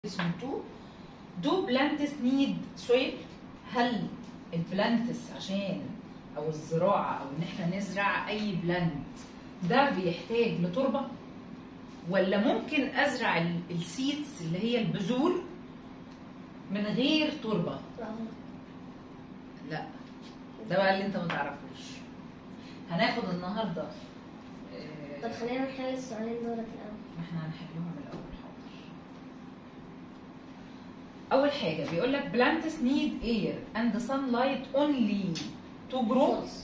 اسم 2 do plants need soil هل البلانتس عشان او الزراعه او ان احنا نزرع اي بلانت ده بيحتاج لتربه ولا ممكن ازرع السيدز اللي هي البذور من غير تربه لا ده بقى اللي انت ما تعرفوش هناخد النهارده آه، طب خلينا نحل السؤالين دول الأول ما احنا هنحلهم الاول حاضر اول حاجه بيقول لك plants need air and sunlight only to grow خالص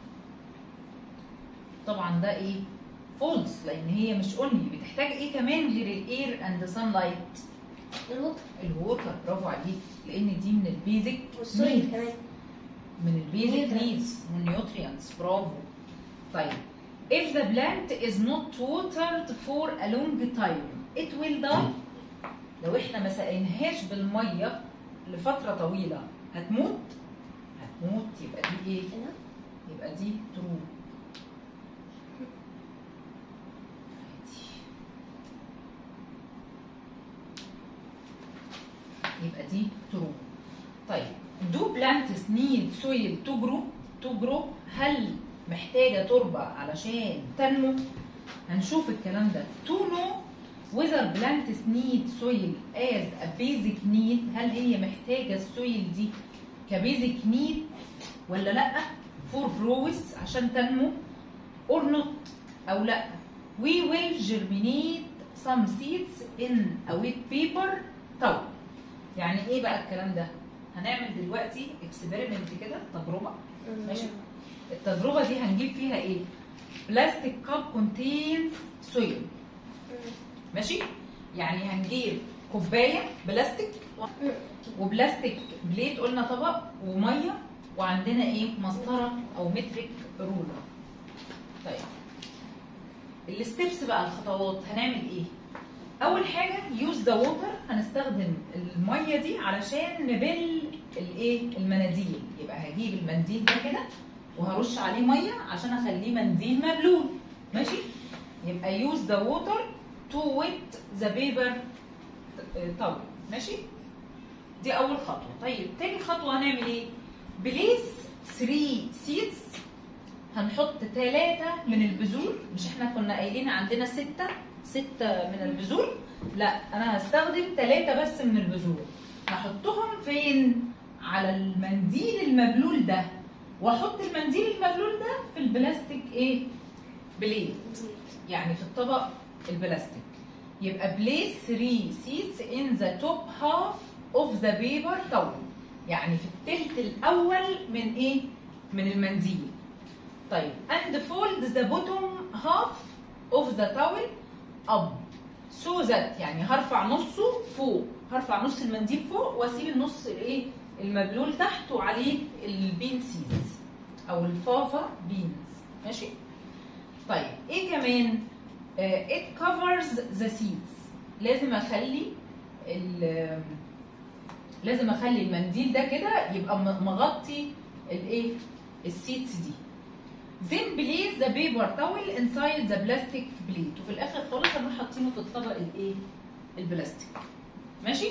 طبعا ده ايه فولس لان هي مش only بتحتاج ايه كمان غير الاير اند sunlight الوقت الووتر برافو عليك لان دي من البيزك والسويل كمان من البيزك Nutrients. نيدز والنيوتريانتس برافو طيب if the plant is not watered for a long time it will die لو احنا ما سقيناهاش بالميه لفتره طويله هتموت هتموت يبقى دي ايه هنا يبقى دي ترو يبقى دي ترو طيب do plants need soil to grow to grow هل محتاجة تربة علشان تنمو هنشوف الكلام ده to know whether plants need soil as a basic need هل هي محتاجة السويل دي كبيزك نيد ولا لا for growth عشان تنمو or not او لا we will germinate some seeds in a wet paper towel يعني ايه بقى الكلام ده هنعمل دلوقتي اكسبيرمنت كده تجربه ماشي التجربه دي هنجيب فيها ايه بلاستيك كاب كونتينز سويل ماشي يعني هنجيب كوبايه بلاستيك وبلاستيك بليت قلنا طبق وميه وعندنا ايه مسطره او مترك رولر طيب الستبس بقى الخطوات هنعمل ايه اول حاجه يوز ذا ووتر هنستخدم الميه دي علشان نبل الايه المناديل يبقى هجيب المنديل ده كده وهرش عليه ميه عشان اخليه منديل مبلول ماشي يبقى يوز ذا ووتر تو ويت ذا بيبر طول ماشي دي اول خطوه طيب تاني خطوه هنعمل ايه بليس 3 سيدز هنحط ثلاثة من البذور مش احنا كنا قايلين عندنا ستة ستة من البذور لا انا هستخدم ثلاثة بس من البذور هحطهم فين على المنديل المبلول ده واحط المنديل المبلول ده في البلاستيك ايه بليت يعني في الطبق البلاستيك يبقى place 3 seeds in the top half of the paper towel يعني في التلت الاول من ايه من المنديل طيب and fold the bottom half of the towel up so that يعني هرفع نصه فوق هرفع نص المنديل فوق واسيب النص الايه المبلول تحت وعليه البين سيدز او الفافا بينز ماشي طيب ايه كمان آه it covers the seeds لازم اخلي ال- لازم اخلي المنديل ده كده يبقى م- مغطي الايه السيدز دي then place the paper towel inside the plastic plate وفي الاخر خالص هنروح حاطينه في الطبق الايه البلاستيك ماشي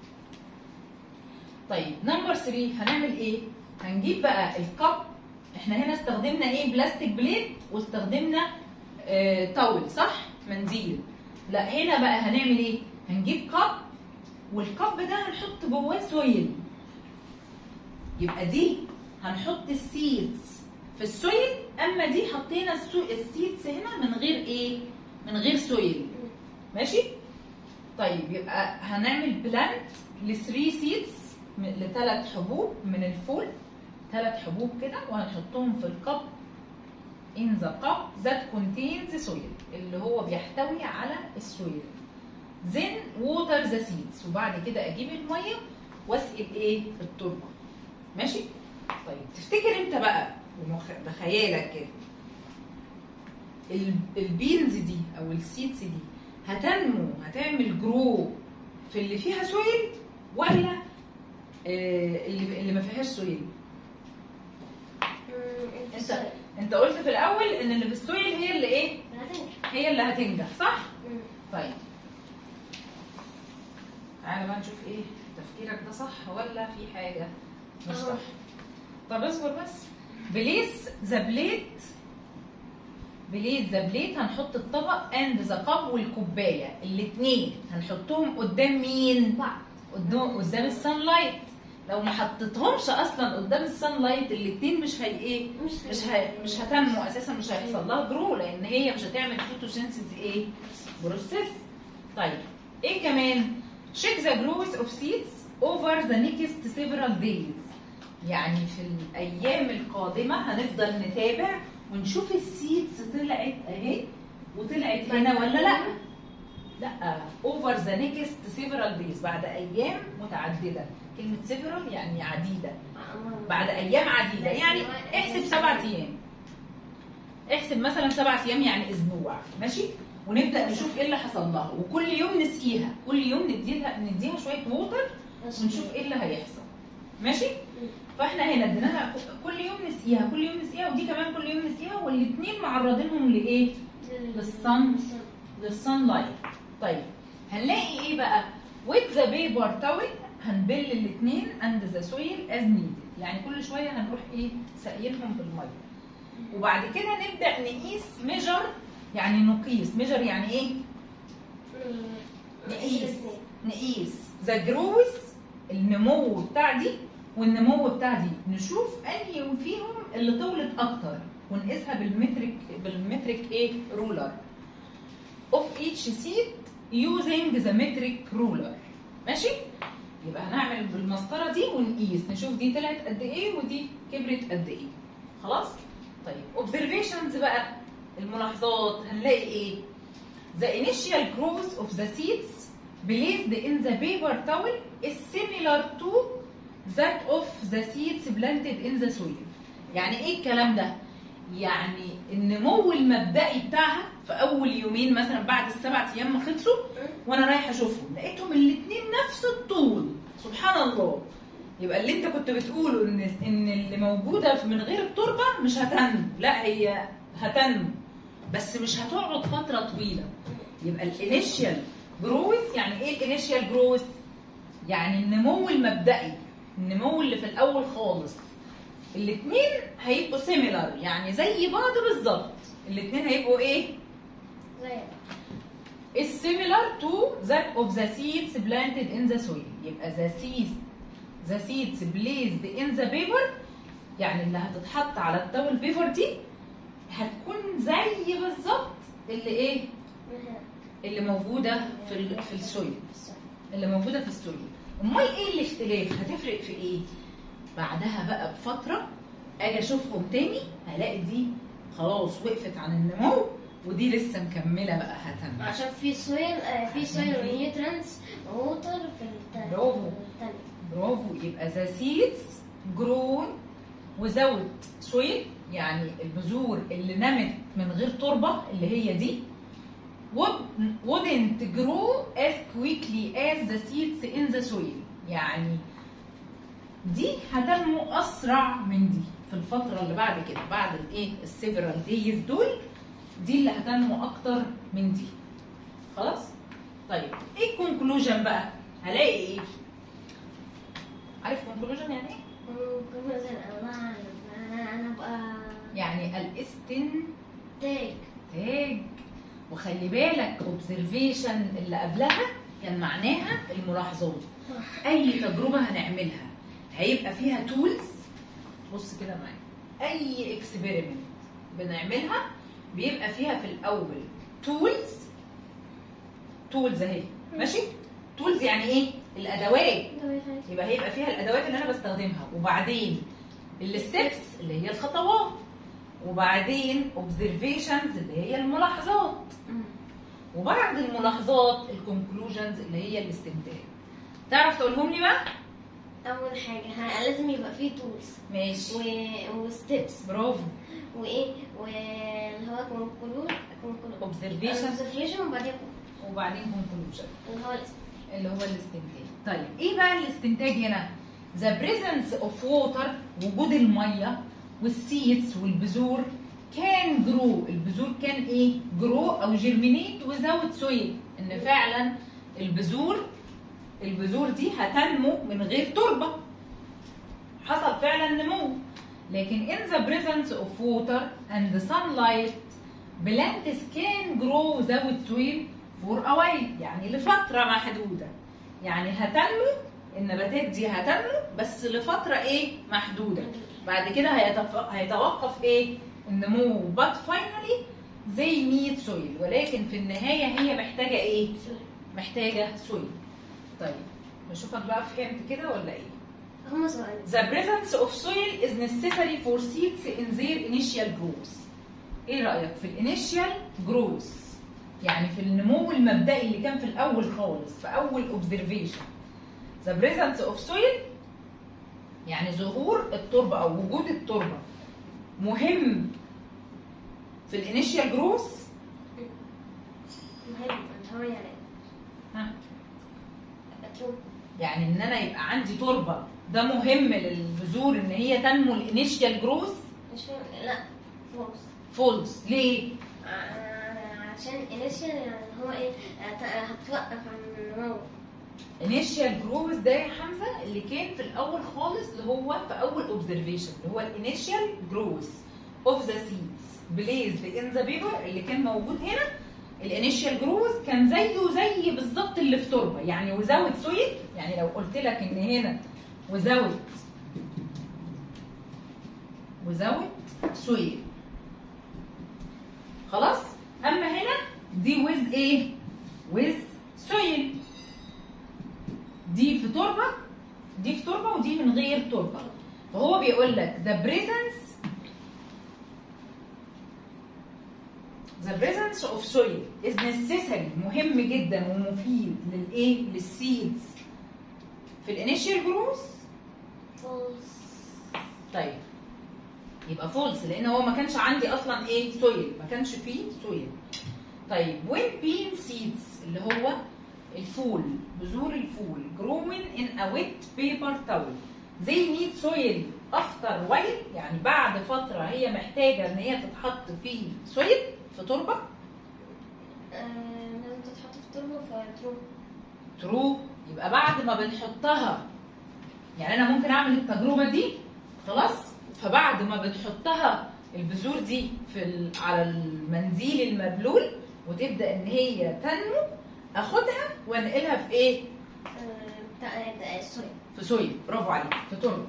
طيب نمبر 3 هنعمل ايه هنجيب بقى الكب احنا هنا استخدمنا ايه بلاستيك بليت واستخدمنا آه تاول صح منديل لا هنا بقى هنعمل ايه هنجيب كب والكب ده هنحط جواه سويل يبقى دي هنحط السيدز في السويل اما دي حطينا السو- السيدز هنا من غير ايه من غير سويل ماشي طيب يبقى هنعمل بلانت ل 3 سيدز لثلاث حبوب من الفول ثلاث حبوب كده وهنحطهم في الكب in the cup that contains soil اللي هو بيحتوي على السويل then water the seeds وبعد كده اجيب الميه واسقي الايه التربه ماشي طيب تفتكر انت بقى بمخ- بخيالك كده ال- البينز دي او السيدز دي هتنمو هتعمل جرو في اللي فيها سويل ولا آه، اللي اللي ما فيهاش سويل انت انت قلت في الاول ان اللي في السويل هي اللي ايه هي اللي هتنجح صح طيب تعالى بقى نشوف ايه تفكيرك ده صح ولا في حاجه مش أهو. صح طب اصبر بس بليس ذا بليت بليس ذا بليت هنحط الطبق اند ذا كاب والكوبايه الاثنين هنحطهم قدام مين بعض قدام قدام السان لايت لو ما حطيتهمش اصلا قدام السان لايت الاثنين مش هي ايه مش مش هي مش هتنمو اساسا مش هيحصل لها جرو لان هي مش هتعمل فوتوسينثيز ايه بروسيس طيب ايه كمان check the growth of seeds over the next several days يعني في الايام القادمه هنفضل نتابع ونشوف السيدز طلعت اهي وطلعت هنا ولا لا لا over the next several days بعد ايام متعدده كلمه several يعني عديده بعد ايام عديده بس يعني هو- احسب سبعة ايام احسب مثلا سبعة ايام يعني اسبوع ماشي ونبدا نشوف ايه اللي حصل لها وكل يوم نسقيها كل يوم نديها نديها شويه ووتر ونشوف ايه اللي هيحصل ماشي فاحنا هنا اديناها كل يوم نسقيها كل يوم نسقيها ودي كمان كل يوم نسقيها والاثنين معرضينهم لايه للصن. للصن لايت طيب هنلاقي ايه بقى with the paper towel هنبل الاثنين and the soil as needed يعني كل شويه هنروح ايه ساقيينهم بالميه وبعد كده نبدا نقيس ميجر يعني نقيس ميجر يعني ايه نقيس نقيس ذا جروث النمو بتاع دي والنمو بتاع دي نشوف انهي فيهم اللي طولت اكتر ونقيسها بالمترك بالمترك ايه رولر of each seed using the metric ruler ماشي يبقى هنعمل بالمسطره دي ونقيس نشوف دي طلعت قد ايه ودي كبرت قد ايه خلاص طيب observations بقى الملاحظات هنلاقي ايه the initial growth of the seeds placed in the paper towel is similar to that of the seeds planted in the soil يعني ايه الكلام ده يعني النمو المبدئي بتاعها في اول يومين مثلا بعد السبع ايام ما خلصوا وانا رايحه اشوفهم لقيتهم الاثنين نفس الطول سبحان الله يبقى اللي انت كنت بتقوله ان ان اللي موجوده من غير التربه مش هتنمو لا هي هتنمو بس مش هتقعد فتره طويله يبقى الانيشيال جروث يعني ايه الانيشيال جروث يعني النمو المبدئي النمو اللي في الاول خالص الاثنين هيبقوا سيميلر يعني زي بعض بالظبط الاثنين هيبقوا ايه is similar to that of the seeds planted in the soil يبقى the seeds the seeds placed in the paper يعني اللي هتتحط على التاول بيبر دي هتكون زي بالظبط اللي ايه اللي موجوده في ال- في السويل اللي موجوده في السويل امال ايه الاختلاف هتفرق في ايه بعدها بقى بفتره اجي اشوفهم تاني هلاقي دي خلاص وقفت عن النمو ودي لسه مكمله بقى هتنمو عشان في سويل آه، في سويل عشان في- ونيوترنس ووتر في التاني برافو. برافو يبقى ذا سيدز جرون وزود سويل يعني البذور اللي نمت من غير تربه اللي هي دي would- wouldn't grow as quickly as the seeds in the soil يعني دي هتنمو اسرع من دي في الفتره اللي بعد كده بعد الايه السيفرال دايز دول دي اللي هتنمو اكتر من دي خلاص طيب ايه الكونكلوجن بقى هلاقي ايه عارف كونكلوجن يعني ايه ممكن مثلا انا انا انا ابقى يعني الاستنتاج تاج وخلي بالك اوبزرفيشن اللي قبلها كان معناها الملاحظات اي تجربه هنعملها هيبقى فيها تولز بص كده معايا اي اكسبيرمنت بنعملها بيبقى فيها في الاول تولز تولز اهي ماشي تولز يعني ايه الادوات يبقى هيبقى فيها الادوات اللي انا بستخدمها وبعدين الستبس اللي هي الخطوات وبعدين اوبزرفيشنز اللي هي الملاحظات وبعد الملاحظات الكونكلوجنز اللي هي الاستنتاج تعرف تقولهم لي بقى اول حاجه ه- لازم يبقى فيه تولز ماشي وستبس برافو وايه واللي هو كونكلود كونكلود اوبزرفيشن observation وبعدين وبعدين كونكلوجن اللي هو الاست- اللي هو الاستنتاج طيب ايه بقى الاستنتاج هنا the presence of water وجود الميه والسيدز والبذور كان جرو البذور كان ايه جرو او جيرمينيت without soil ان فعلا البذور البذور دي هتنمو من غير تربه حصل فعلا نمو لكن in the presence of water and sunlight plants can grow without soil for a while يعني لفترة محدودة يعني هتنمو النباتات دي هتنمو بس لفترة ايه محدودة بعد كده هيتف... هيتوقف ايه النمو but finally they need soil ولكن في النهاية هي محتاجة ايه محتاجة soil طيب نشوفك بقى فهمت كده ولا ايه هما سؤالين The presence of soil is necessary for seeds in their initial growth. ايه رأيك في الانيشال جروث؟ يعني في النمو المبدئي اللي كان في الأول خالص في أول observation. The presence of soil يعني ظهور التربة أو وجود التربة مهم في الانيشال جروث مهم اللي هو يعني ها true. يعني ان انا يبقى عندي تربه ده مهم للبذور ان هي تنمو الانيشال جروث مش فاهم لا فولس فولس ليه؟ عشان initial يعني هو ايه هت- هتوقف عن النمو انيشال جروث ده يا حمزه اللي كان في الاول خالص اللي هو في اول اوبزرفيشن اللي هو الانيشال جروث اوف ذا سيدز بليزد ان ذا بيبر اللي كان موجود هنا الانيشال جروث كان زيه زي بالظبط اللي في تربه يعني وزاوت سويل يعني لو قلت لك ان هنا وزاوت وزاوت سويل خلاص اما هنا دي ويز ايه ويز سويل دي في تربه دي في تربه ودي من غير تربه فهو بيقول لك the presence the presence of soil is necessary مهم جدا ومفيد للايه للسيدز في الانيشال جروث فولس طيب يبقى فولس لان هو ما كانش عندي اصلا ايه سويل ما كانش فيه سويل طيب when bean seeds اللي هو الفول بذور الفول growing in a wet paper towel they need soil after while يعني بعد فترة هي محتاجة ان هي تتحط في سويل في تربة لازم تتحط في تربه فترو ترو يبقى بعد ما بنحطها يعني انا ممكن اعمل التجربه دي خلاص فبعد ما بنحطها البذور دي في ال... على المنديل المبلول وتبدا ان هي تنمو اخدها وانقلها في ايه؟ بتاع ده سوري في سويل برافو عليك في تربه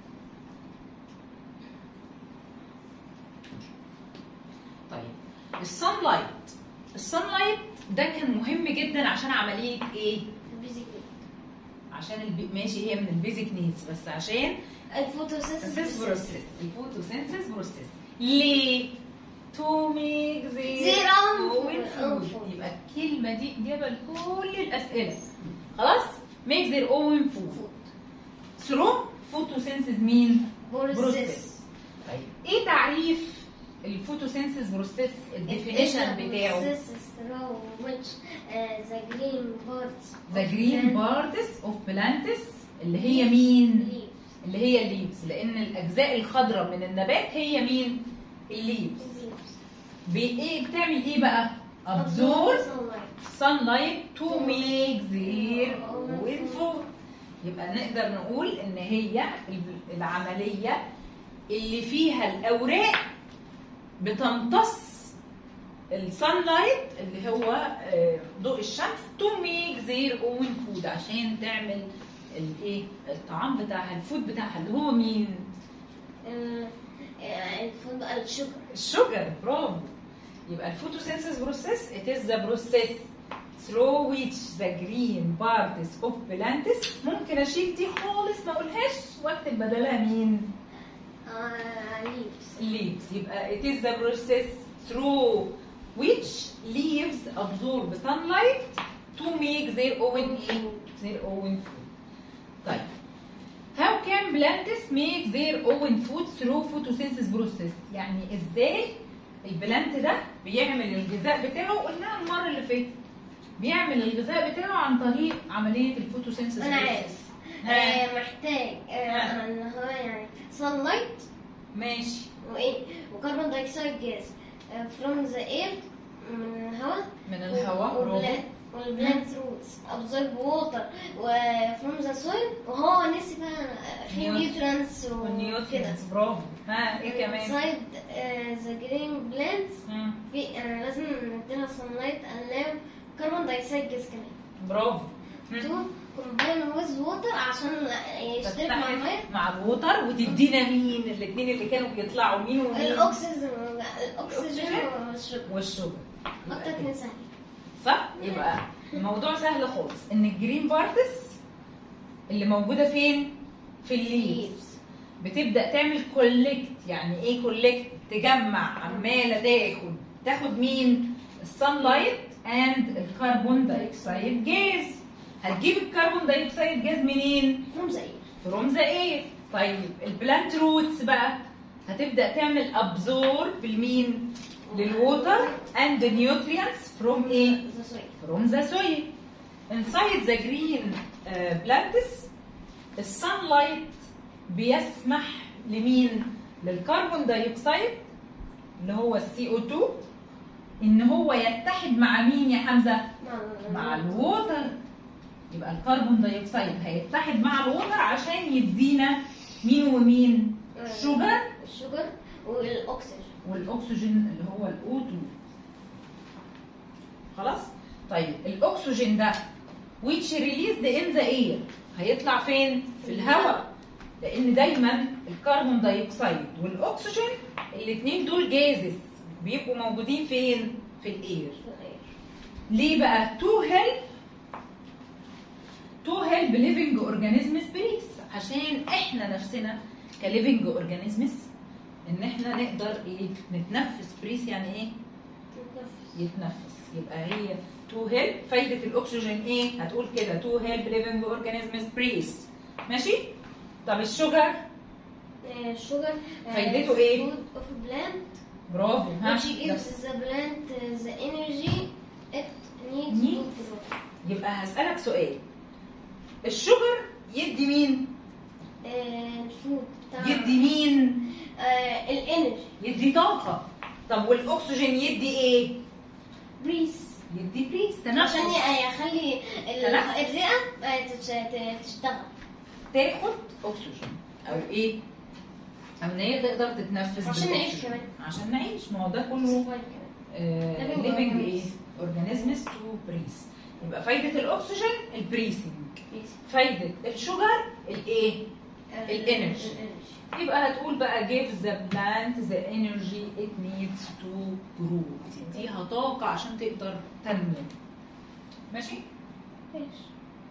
طيب الصن لايت الصن لايت ده كان مهم جدا عشان عمليه ايه؟ البيزك عشان البي... ماشي هي من البيزك نيدز بس عشان الفوتوسينثيسيس الفوتوسينثيس بروسيس الفوتوسينثيس بروسيس ليه؟ تو ميك Their own فود food. يبقى الكلمه دي اجابه لكل الاسئله خلاص ميك ذير اون فود ثرو فوتوسينثيس مين؟ بروسيس طيب ايه تعريف الفوتوسينثيس بروسيس الديفينيشن بتاعه which uh, the green parts ذا of جرين plant بارتس اوف بلانتس اللي هي مين؟ leaves. اللي هي الليفز لان الاجزاء الخضراء من النبات هي مين الليفز Leaves. بايه بتعمل ايه بقى absorb sunlight. sunlight to make their own food يبقى نقدر نقول ان هي العمليه اللي فيها الاوراق بتمتص السانلايت اللي هو آه، ضوء الشمس to make their own food عشان تعمل الايه الطعام بتاعها الفود بتاعها اللي هو مين آه، آه، الفود بقى الشجر الشجر برافو يبقى الفوتوسينثيس بروسيس it is the process through which the green parts of plants ممكن اشيل دي خالص ما اقولهاش واكتب بدلها مين آه، leaves. leaves يبقى it is the process through which leaves absorb sunlight to make their own their own food طيب How can plants make their own food through photosynthesis process؟ يعني ازاي البلانت ده بيعمل الغذاء بتاعه قلناها المره اللي فاتت بيعمل الغذاء بتاعه عن طريق عمليه الفوتوسينثيس أنا process. عارف. ها، آه، محتاج آه، ها. ان هو يعني sunlight ماشي وايه وكربون دايوكسيد جاز from the air من الهواء من الهواء برافو والبلانت روتس absorb water from the soil وهو نسي بقى في نيوت- نيوترانس وكده والنيوترينز برافو ها ايه كمان inside uh, the green plants مم. في يعني لازم نديلها sunlight allow carbon dioxide gas كمان برافو مم. to combine with water عشان يشترك مع تتحد المية مع الوتر وتدينا مين الاثنين اللي كانوا بيطلعوا مين ومين الاكسجين الاكسجين الأكسجين. والشوجر والشوجر اكتر يبقى من كده. سهل صح يبقى الموضوع سهل خالص ان الجرين بارتس اللي موجوده فين في الليفز بتبدا تعمل كولكت يعني ايه كولكت تجمع عماله تاخد تاخد مين السان لايت اند الكربون دايوكسيد جاز هتجيب الكربون دايوكسيد جاز منين فروم زي فروم ذا اير طيب البلانت روتس بقى هتبدا تعمل ابزورب لمين للووتر اند نيوتريانتس فروم ايه ذا سويل from the soil. Inside the green uh, plants, the sunlight بيسمح لمين؟ للكربون دايوكسيد اللي هو السي او 2 ان هو يتحد مع مين يا حمزه؟ مع الووتر يبقى الكربون دايوكسيد هيتحد مع الووتر عشان يدينا مين ومين؟ شوجر الشوجر والاكسجين والاكسجين اللي هو الاو 2 خلاص طيب الاكسجين ده which released in the air هيطلع فين في الهواء لان دايما الكربون دايوكسيد والاكسجين الاثنين دول جازز بيبقوا موجودين فين في الاير ليه بقى تو هيلب تو هيلب ليفنج اورجانيزمز بريس عشان احنا نفسنا كليفنج اورجانيزمز ان احنا نقدر ايه نتنفس بريس يعني ايه يتنفس يبقى هي تو هيلب فايده الاكسجين ايه هتقول كده تو هيلب ليفنج اورجانيزمز بريس ماشي طب الشوجر الشوجر فايدته إيه؟ food of plant برافو ها which gives the plant the energy it needs to Needs. grow يبقى هسألك سؤال الشوجر يدي مين آه، الفود بتاع يدي مين آه، الانرجي يدي طاقة طب والأكسجين يدي إيه؟ بريس يدي بريس تنفس عشان ي- يخلي ال- تنفس. الرئه آه، تش- ت- تشتغل تاخد أكسجين أو إيه؟ أو إن هي تقدر تتنفس عشان نعيش بالأكسجين. كمان. عشان نعيش ما هو ده كله Survive كمان. Living ليفنج organisms. إيه؟ أورجانيزمز تو بريس يبقى فايدة الأكسجين البريسنج Breathe. فايدة الشوجر الإيه؟ آه، الانرجي. الانرجي. يبقى هتقول بقى give the plant the energy it needs to grow تديها طاقة عشان تقدر تنمو ماشي ماشي.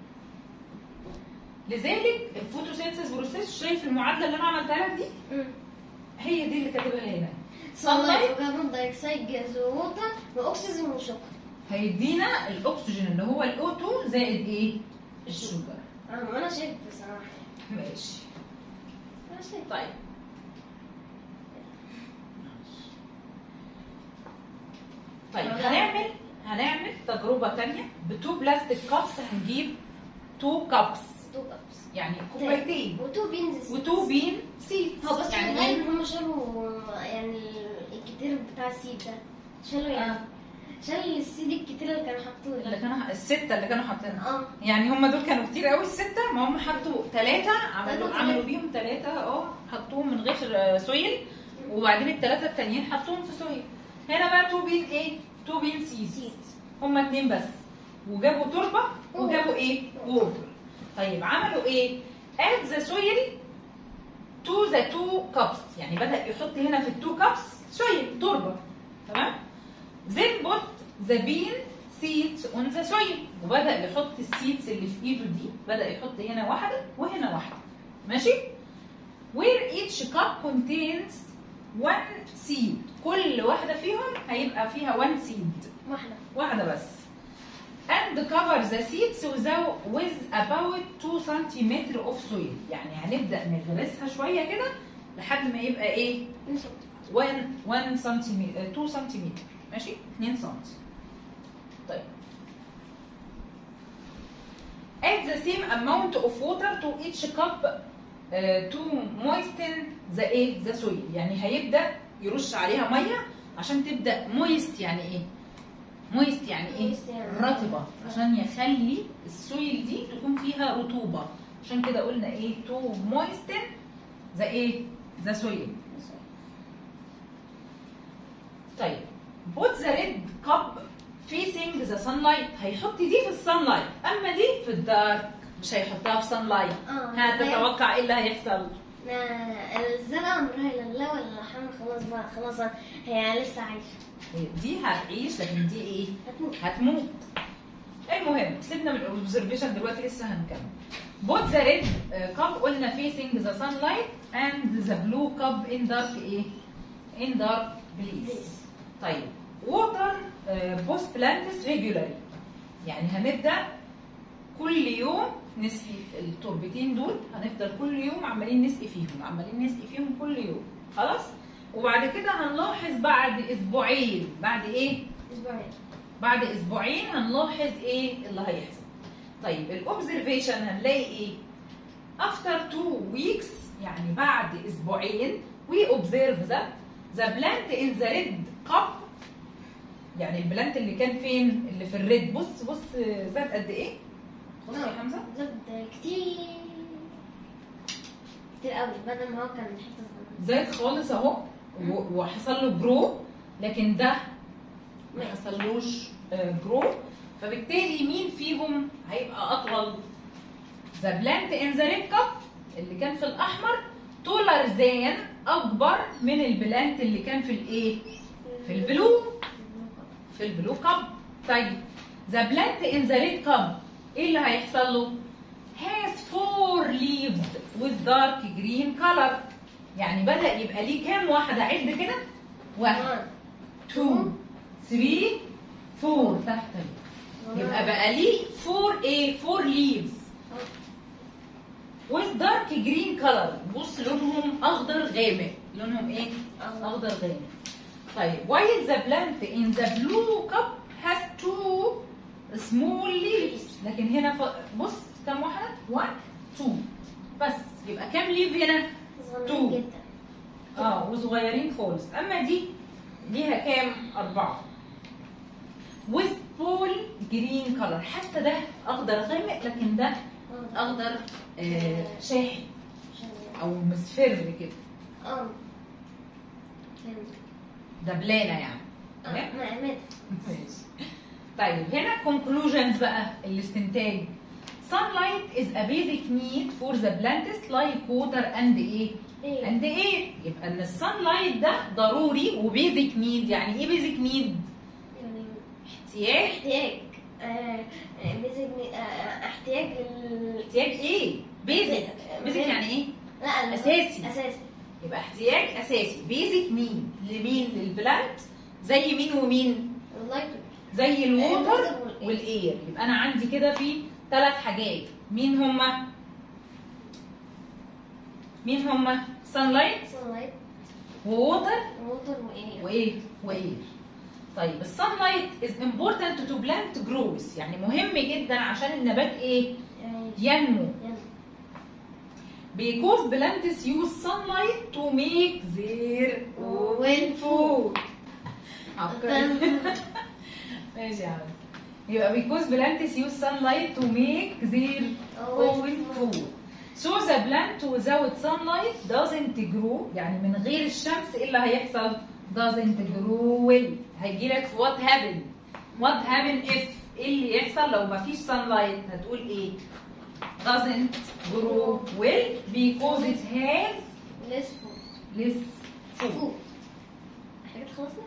لذلك الفوتوسينثيس بروسيس شايف المعادلة اللي انا عملتها لك دي مم. هي دي اللي كاتبها هنا sunlight وكربون دايوكسيد جاز ووتر واكسجين وشوكر هيدينا الاكسجين اللي هو الاو 2 زائد ايه الشوجر انا انا شايف بصراحه ماشي انا شايف طيب طيب هنعمل هنعمل تجربة تانية بتو بلاستيك كابس هنجيب تو كابس تو كابس يعني كوبايتين وتو بينز وتو بين سيت هو بس يعني يعني إيه؟ ان هم شالوا يعني الكتير بتاع السيد ده شالوا يعني شالوا السيد الكتير اللي كانوا حاطوه اللي ده كانوا الستة اللي كانوا حاطينها اه يعني هم دول كانوا كتير قوي الستة ما هم حطوا ثلاثة عملوا تلاتة عملوا تلاتة. بيهم ثلاثة اه حطوهم من غير آه، سويل وبعدين الثلاثة التانيين حطوهم في سويل هنا بقى تو بين ايه؟ تو بين سيز سيد هما اتنين بس وجابوا تربة وجابوا ايه؟ ووتر طيب عملوا ايه؟ add the soil to the two cups يعني بدأ يحط هنا في التو cups soil تربة تمام؟ then put the bean seeds on the soil وبدأ يحط السيدز اللي في ايده دي بدأ يحط هنا واحدة وهنا واحدة ماشي؟ where each cup contains one seed كل واحدة فيهم هيبقى فيها one seed واحده واحدة بس and cover the seeds without with about 2 cm of soil يعني هنبدأ نغرسها شوية كده لحد ما يبقى ايه نصب 1 1 سنتيمتر 2 سنتيمتر ماشي 2 سم طيب add the same amount of water to each cup uh, to moisten the ايه the soil يعني هيبدأ يرش عليها مية عشان تبدأ moist يعني ايه مويست يعني ايه Moist يعني رطبه عشان يخلي السويل دي تكون فيها رطوبه عشان كده قلنا ايه تو مويستن ذا ايه ذا سويل طيب put the red cup facing the sunlight هيحط دي في السانلايت اما دي في الدارك مش هيحطها في sunlight اه ها تتوقع ايه اللي هيحصل ما- الزرقاء عمرها لا ولا الحمر خلاص بقى خلاص هي لسه عايشة دي هتعيش لكن دي ايه هتموت هتموت المهم سيبنا من الاوبزرفيشن دلوقتي لسه هنكمل بوت ذا ريد كاب قلنا فيسنج ذا سان لايت اند ذا بلو كاب ان دارك ايه ان دارك بليز طيب ووتر بوست بلانتس ريجولاري يعني هنبدا كل يوم نسقي التربتين دول هنفضل كل يوم عمالين نسقي فيهم عمالين نسقي فيهم كل يوم خلاص وبعد كده هنلاحظ بعد اسبوعين بعد ايه اسبوعين بعد اسبوعين هنلاحظ ايه اللي هيحصل طيب الاوبزرفيشن هنلاقي ايه after two weeks يعني بعد اسبوعين we observe that the plant in the red cup يعني البلانت اللي كان فين اللي في الريد بص بص زاد قد ايه بص يا حمزه زاد كتير كتير قوي بدل ما هو كان حته صغيره زاد خالص اهو و- وحصل له جرو لكن ده ما حصلوش جرو فبالتالي مين فيهم هيبقى اطول ذا بلانت ان ذا ريد كاب اللي كان في الاحمر تولر ذان اكبر من البلانت اللي كان في الايه في البلو في البلو كاب طيب ذا بلانت ان ذا ريد كاب ايه اللي هيحصل له has four leaves with dark green color يعني بدأ يبقى ليه كام واحدة عد كده واحد 2 3 4 تحت يبقى بقى ليه 4 ايه 4 leaves with dark green color بص لونهم اخضر غامق لونهم ايه اخضر غامق طيب while the plant in the blue cup has two small leaves لكن هنا ف... بص كم واحدة 1 2 بس يبقى كام ليف هنا صغيرين Two. جدا اه وصغيرين خالص اما دي ليها كام اربعة with ball green color حتى ده اخضر غامق لكن ده اخضر آه شاحن او مصفر كده اه فهمت. دبلانه يعني اه تمام ما عملت ماشي. طيب هنا conclusions بقى الاستنتاج sunlight is a basic need for the plants like water and ايه ايه and ايه يبقى ان السانلايت ده ضروري وبيزك نيد يعني ايه بيزك نيد يعني احتياج احتياج آه، آه، بيزك- آه، احتياج لل احتياج ايه بيزك بيزك يعني ايه لا ال- أساسي. اساسي يبقى احتياج اساسي بيزك نيد لمين للبلانت زي مين ومين اللايت زي الووتر الووتر والإير. والاير يبقى انا عندي كده في ثلاث حاجات مين هما مين هما sunlight sunlight ووتر ووتر وايه وايه وايه طيب السانلايت از امبورتنت تو بلانت جروث يعني مهم جدا عشان النبات ايه يعني ينمو يعني because plants use sunlight to make their own food عبقري. ماشي يا عم يبقى because plants use sunlight to make their own food so the plant without sunlight doesn't grow يعني من غير الشمس ايه اللي هيحصل doesn't grow well هيجي لك في what happen what happen if ايه اللي يحصل لو ما فيش sunlight هتقول ايه doesn't grow well because it has less food less food food حاجات خلصنا؟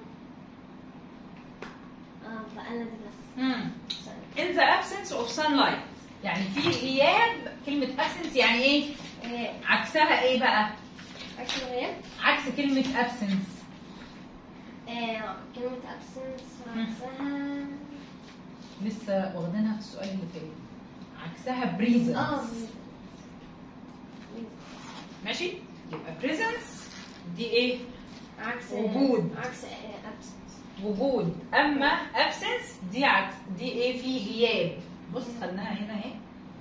اه بقى انا دي بس مم. sorry. in the absence of sunlight يعني في غياب كلمة absence يعني ايه آه، عكسها ايه بقى عكس الغياب عكس كلمة absence آه، كلمة absence عكسها لسه واخدينها في السؤال اللي فات عكسها presence اه ماشي يبقى presence دي ايه عكس وجود. عكس آه، absence وجود اما absence دي عكس دي ايه في غياب بص خدناها هنا اهي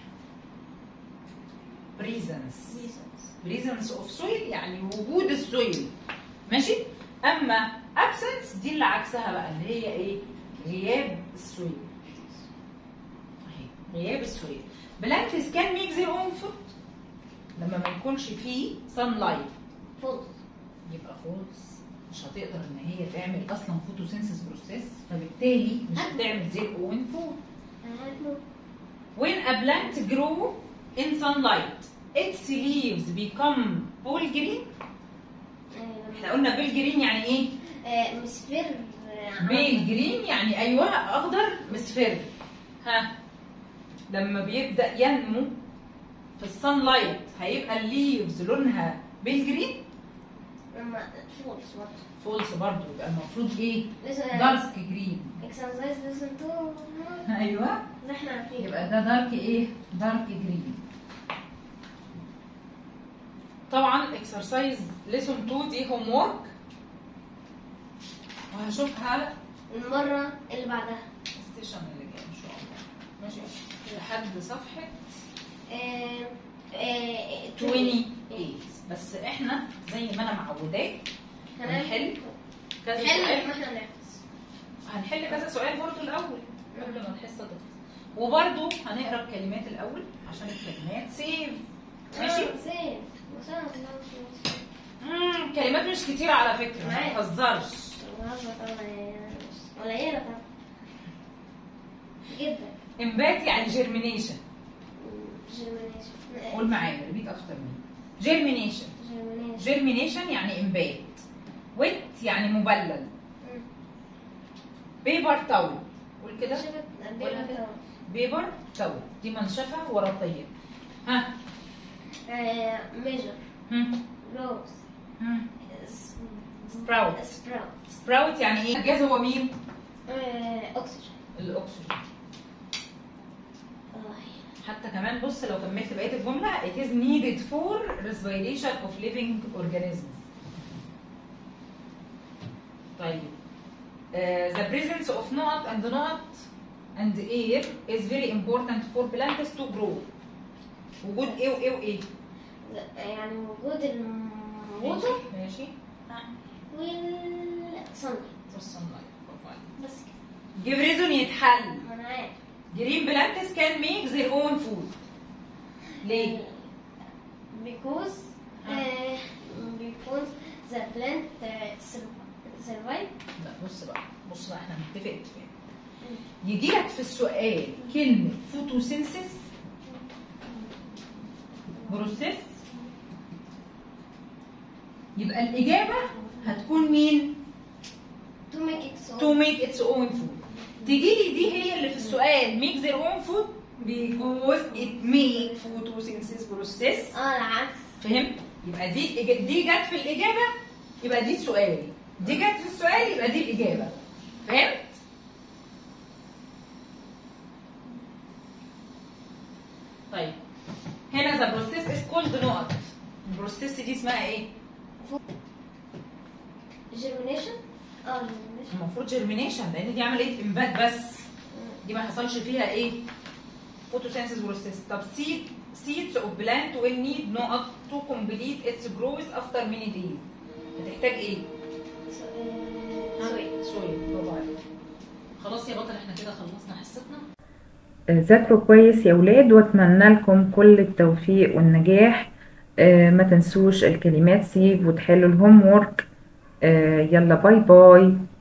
presence reasons presence of soil يعني وجود السويل ماشي اما absence دي اللي عكسها بقى اللي هي ايه غياب السويل اهي غياب السويل بلانتس كان ميك زير اون فود لما ما يكونش فيه سان لايت فولس يبقى خالص مش هتقدر ان هي تعمل اصلا فوتوسينثيس بروسيس فبالتالي مش هتعمل زير اون فود When a plant grow in sunlight, its leaves become pale green. احنا قلنا بيل جرين يعني ايه؟ مسفر بيل جرين يعني ايوه اخضر مصفر. ها لما بيبدا ينمو في السان لايت هيبقى الليفز لونها بيل جرين فولس برضه فولس برضه يبقى المفروض ايه؟ لسه دارك جرين اكسرسايز لسه تو ايوه زي احنا عارفين يبقى ده دارك ايه؟ دارك جرين. طبعا اكسرسايز ليسون 2 دي هوم وورك وهشوفها المرة اللي بعدها السيشن اللي جاي ان شاء الله ماشي لحد صفحه آه، آه، 28 بس احنا زي ما انا معوداك هنحل كذا حلو سؤال ما احنا نحفظ هنحل كذا سؤال برضو الاول قبل ما الحصه تخلص وبرضو هنقرا الكلمات الاول عشان الكلمات سيف ماشي آه، زين ما شاء الله مم، كلمات مش كتير على فكره ما معاك. تهزرش قليلة طبعا جدا امبات يعني جيرمينيشن جيرمانيشن قول معايا ريبيت افتر مين جيرمينيشن جيرمانيشن جيرمينيشن يعني انبات ويت يعني مبلل بيبر تاول قول كده قولها كده. بيبر تاول دي منشفه ورقيه ها ميجر هم، روز هم. سبراوت سبراوت سبراوت يعني ايه الجاز هو مين اكسجين الاكسجين حتى كمان بص لو كملت بقيه الجمله it is needed for respiration of living organisms طيب uh, the presence of not and not and air is very important for plants to grow وجود ايه وايه وايه يعني وجود الوتر ماشي ها والصن والsunlight برافو عليك. بس كده give reason يتحل ما انا عارف green plants can make their own food ليه؟ because uh, because the plant uh, sur- survive لا بص بقى بص بقى احنا هنتفق اتفاق يجي لك في السؤال كلمة فوتوسينسيس بروسيس يبقى الإجابة هتكون مين؟ to make it so to make its own food تيجي لي دي هي اللي في السؤال make their own food because it make photosynthesis process اه العكس فهمت؟ يبقى دي الإج- دي جت في الإجابة يبقى دي السؤال دي جت في السؤال يبقى دي الإجابة فهمت؟ طيب هنا ذا بروسيس از كولد نقط البروسيس دي اسمها ايه؟ germination اه germination المفروض جيرمينيشن لان دي عمليه انبات بس دي ما حصلش فيها ايه؟ فوتوسينثيس بروسيس طب سيد seeds of plant will need نقط to complete its growth after many days هتحتاج ايه؟ سوي سوري برافو عليك خلاص يا بطل احنا كده خلصنا حصتنا ذاكروا كويس يا ولاد واتمنى لكم كل التوفيق والنجاح آه، ما تنسوش الكلمات سيف وتحلوا الهوم وورك آه، يلا باي باي